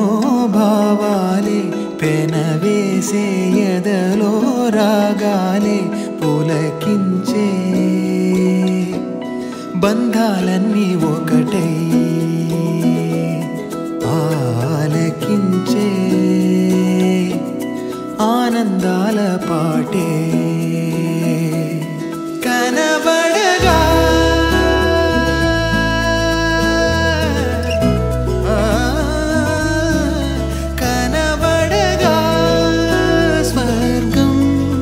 ఎన్నో భావాలే పెనవేసే ఎదలో రాగాలే పులకించే బంధాలన్నీ ఒకటై ఆలకించే ఆనందాల పాటే కనబడగా ఆ, కనబడగా స్వర్గం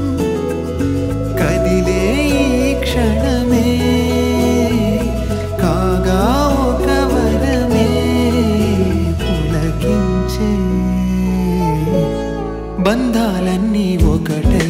కదిలే ఈ క్షణమే కాగా ఒక వరమే పులకించే బంధాలన్నీ ఒకటై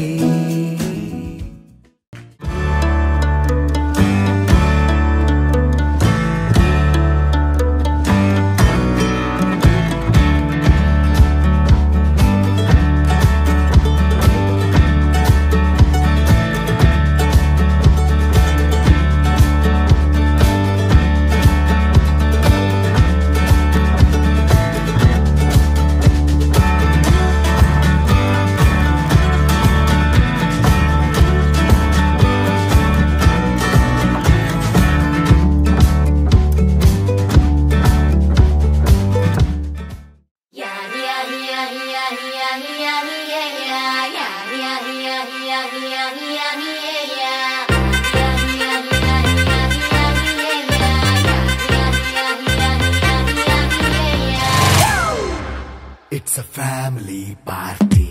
It's a family party.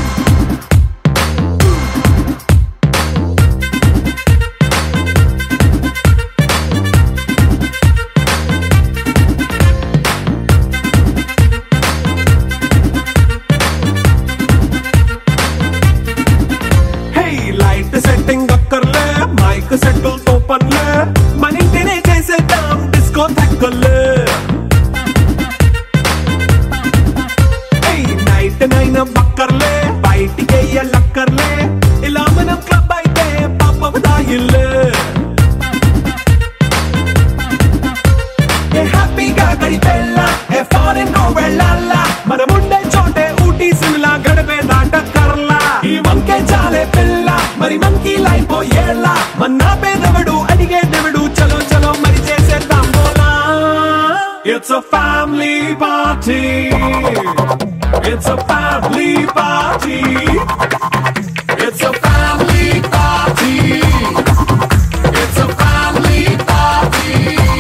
Hey light setting అక్కర్లే మైక్ సెట్టుల్ తో పనిలే మన ఇంటినే చేసేద్దాం డిస్కో తక్కర్లే హే నైట్ నైన్ బక్కర్లే బయటికి వెయ్యలక్కర్లే ఇలా మనం క్లబ్ అయితే పాపం దాయిల్లే ఏ హ్యాపీగా గడిపెళ్ళ ఏ ఫారెన్ నో వెళ్ళాల మనం ఉండే చోటే ఊటీ సిమ్లా గడిపే దాటక్కర్లా ఈ వంకే చాలే పిల్ల మరి మంకీ లైఫ్ ఏళ్ళ మన్నా పేదవడు అడిగే దేవుడు చలో చలో మరి చేసేద్దాం బోలా it's a family party it's a family party it's a family party it's a family party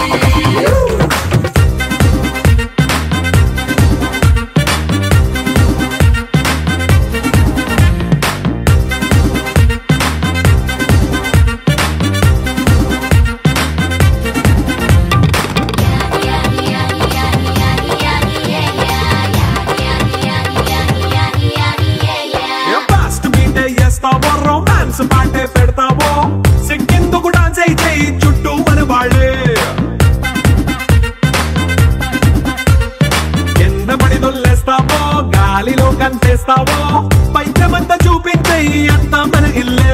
fast మీటే చేస్తావో రొమాన్స్ పాటే పెడతావో సిగ్గెందుకు డాన్స్ అయి చేయి చుట్టూ మన వాళ్ళే కింద పడి దొల్లేస్తావో గాలిలో కంచేస్తావో పైద్యమంతా చూపించేయి అంతా మన ఇల్లే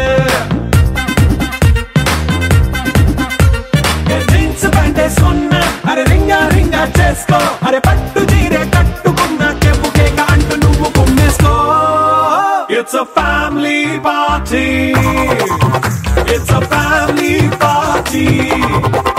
ఏ జీన్స్ ప్యాంటే సున్నా అరే రింగా రింగా చేసుకో అరే పట్టు చీరే కట్టుకున్న చెప్పు కేక అంటూ నువ్వు కుమ్మేసుకో it's a family party it's a family party